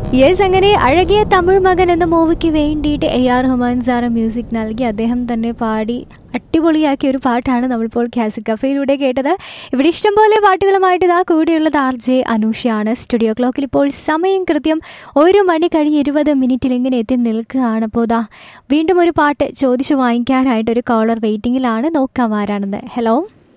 yes അങ്ങനെ അഴകിയ തമിഴ് മകൻ എന്ന മൂവിക്ക് വേണ്ടിയിട്ട് A R Rahman sir music നൽകി അദ്ദേഹം തന്നെ പാടി അടിപൊളിയാക്കിയ ഒരു പാട്ടാണ് നമ്മളിപ്പോൾ ക്യാസിക് കഫയിലൂടെ കേട്ടത് ഇവിടെ ഇഷ്ടംപോലെ പാട്ടുകളുമായിട്ട് ഇതാ കൂടെയുള്ളത് ആർ ജെ അനൂഷയാണ് സ്റ്റുഡിയോ ക്ലോക്കിൽ ഇപ്പോൾ സമയം കൃത്യം ഒരു മണി കഴിഞ്ഞ് ഇരുപത് മിനിറ്റിൽ ഇങ്ങനെ എത്തി നിൽക്കുകയാണ് അപ്പോൾ ഇതാ വീണ്ടും ഒരു പാട്ട് ചോദിച്ചു വാങ്ങിക്കാനായിട്ട് ഒരു കോളർ വെയിറ്റിംഗിലാണ് നോക്കാം ആരാണെന്ന് ഹലോ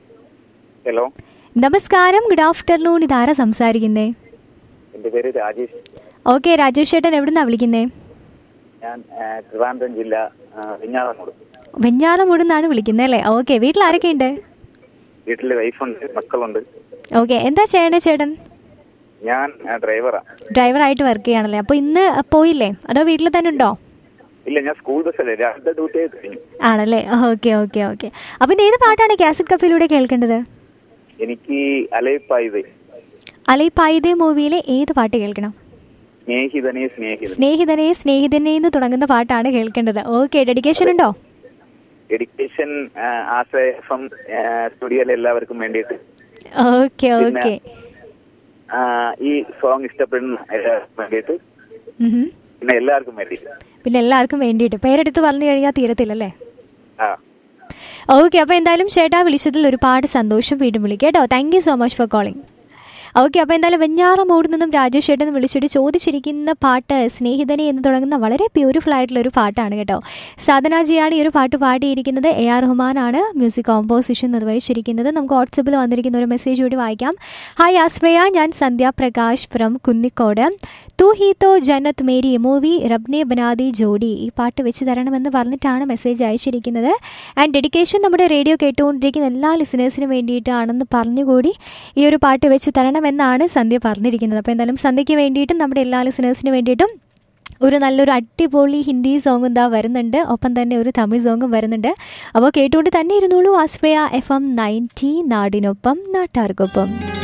ഹലോ നമസ്കാരം ഗുഡ് ആഫ്റ്റർനൂൺ ഇതാരാ സംസാരിക്കുന്നേ എൻ്റെ പേര് രാജേഷ് ഓക്കെ രാജേഷ് ചേട്ടൻ എവിടുന്നാ വിളിക്കുന്നേ ഞാൻ ആ, ട്രിവാൻഡ്രം ജില്ല ആ, വെഞ്ഞാറമൂട് വെഞ്ഞാറമൂട് നിന്നാണ് വിളിക്കുന്നത് അല്ലേ ഓക്കെ വീട്ടിൽ ആരൊക്കെ ഉണ്ട് വീട്ടിൽ വൈഫുണ്ട് മക്കളുണ്ട് ഓക്കെ എന്താ ചെയ്യണേ ചേട്ടൻ ഞാൻ ആ, ഡ്രൈവറാ ഡ്രൈവറായിട്ട് വർക്ക് ചെയ്യണല്ലേ അപ്പോൾ ഇന്ന് പോയില്ലേ അതോ വീട്ടിൽ തന്നെ ഉണ്ടോ ഇല്ല ഞാൻ സ്കൂൾ ബസ്സല്ലേ രാവിലത്തെ ഡ്യൂട്ടി കഴിഞ്ഞു ആണല്ലേ ഓക്കെ ഓക്കെ ഓക്കെ അപ്പം ഇന്ന് ഏത് പാട്ടാണ് കാസറ്റ് കഫയിലൂടെ കേൾക്കേണ്ടത് എനിക്ക് അലയിപ്പായത് അലൈ പായിതേ മൂവിയിലെ ഏത് പാട്ട് കേൾക്കണം സ്നേഹിതനെ സ്നേഹിതൻ സ്നേഹിതനെ സ്നേഹിതനെ എന്ന് തുടങ്ങുന്ന പാട്ടാണ് കേൾക്കേണ്ടത് ഓക്കെ ഡെഡിക്കേഷൻ ഉണ്ടോ എഡ്യൂക്കേഷൻ ആശ്രയ എഫ് എം സ്റ്റുഡിയോയിലെ എല്ലാവർക്കും വേണ്ടിയിട്ട് ഓക്കെ പിന്നെ- ഓക്കെ ആ, ഈ സോങ് ഇഷ്ടപ്പെടുന്ന എല്ലാവർക്കും വേണ്ടിയിട്ട് പിന്നെ എല്ലാവർക്കും വേണ്ടിയിട്ട് പിന്നെ എല്ലാവർക്കും വേണ്ടിയിട്ട് പേരെടുത്ത് പറഞ്ഞു കഴിഞ്ഞാൽ തീരത്തില്ലല്ലേ ആ ഓക്കെ അപ്പോൾ എന്തായാലും ചേട്ടാ വിളിച്ചതിൽ ഒരുപാട് സന്തോഷം വീണ്ടും വിളിക്കാം കേട്ടോ thank you so much for calling okay അപ്പോൾ എന്തായാലും വെഞ്ഞാറമൂട് നിന്നും രാജേഷ് ചേട്ടൻ വിളിച്ചിട്ട് ചോദിച്ചിരിക്കുന്ന പാട്ട് സ്നേഹിതനെ എന്ന് തുടങ്ങുന്ന വളരെ ബ്യൂട്ടിഫുൾ ആയിട്ടുള്ള ഒരു പാട്ടാണ് കേട്ടോ സാധനാജിയാണ് ഈ ഒരു പാട്ട് പാടിയിരിക്കുന്നത് എ ആർ റഹ്മാനാണ് മ്യൂസിക് കോമ്പോസിഷൻ നിർവഹിച്ചിരിക്കുന്നത് നമുക്ക് വാട്സപ്പിൽ വന്നിരിക്കുന്ന ഒരു മെസ്സേജ് കൂടി വായിക്കാം ഹായ് ആശ്രയ ഞാൻ സന്ധ്യ പ്രകാശ് ഫ്രം കുന്നിക്കോട് തൂ ഹി തോ ജന്നത്ത് മേരി മൂവി റബ്നെ ബനാദി ജോഡി ഈ പാട്ട് വെച്ച് തരണമെന്ന് പറഞ്ഞിട്ടാണ് മെസ്സേജ് അയച്ചിരിക്കുന്നത് ആൻഡ് ഡെഡിക്കേഷൻ നമ്മുടെ റേഡിയോ കേട്ടുകൊണ്ടിരിക്കുന്ന എല്ലാ ലിസണേഴ്സിനും വേണ്ടിയിട്ടാണെന്ന് പറഞ്ഞുകൂടി ഈ ഒരു പാട്ട് വെച്ച് തരണമെന്നാണ് സന്ധ്യ പറഞ്ഞിരിക്കുന്നത് അപ്പോൾ എന്തായാലും സന്ധ്യയ്ക്ക് വേണ്ടിയിട്ടും നമ്മുടെ എല്ലാ ലിസണേഴ്സിന് വേണ്ടിയിട്ടും ഒരു നല്ലൊരു അടിപൊളി ഹിന്ദി സോങ് എന്താ വരുന്നുണ്ട് ഒപ്പം തന്നെ ഒരു തമിഴ് സോങ്ങും വരുന്നുണ്ട് അപ്പോൾ കേട്ടുകൊണ്ട് തന്നെ ഇരുന്നോളൂ ആശ്രയ എഫ് എം നയൻറ്റി നാടിനൊപ്പം നാട്ടാർക്കൊപ്പം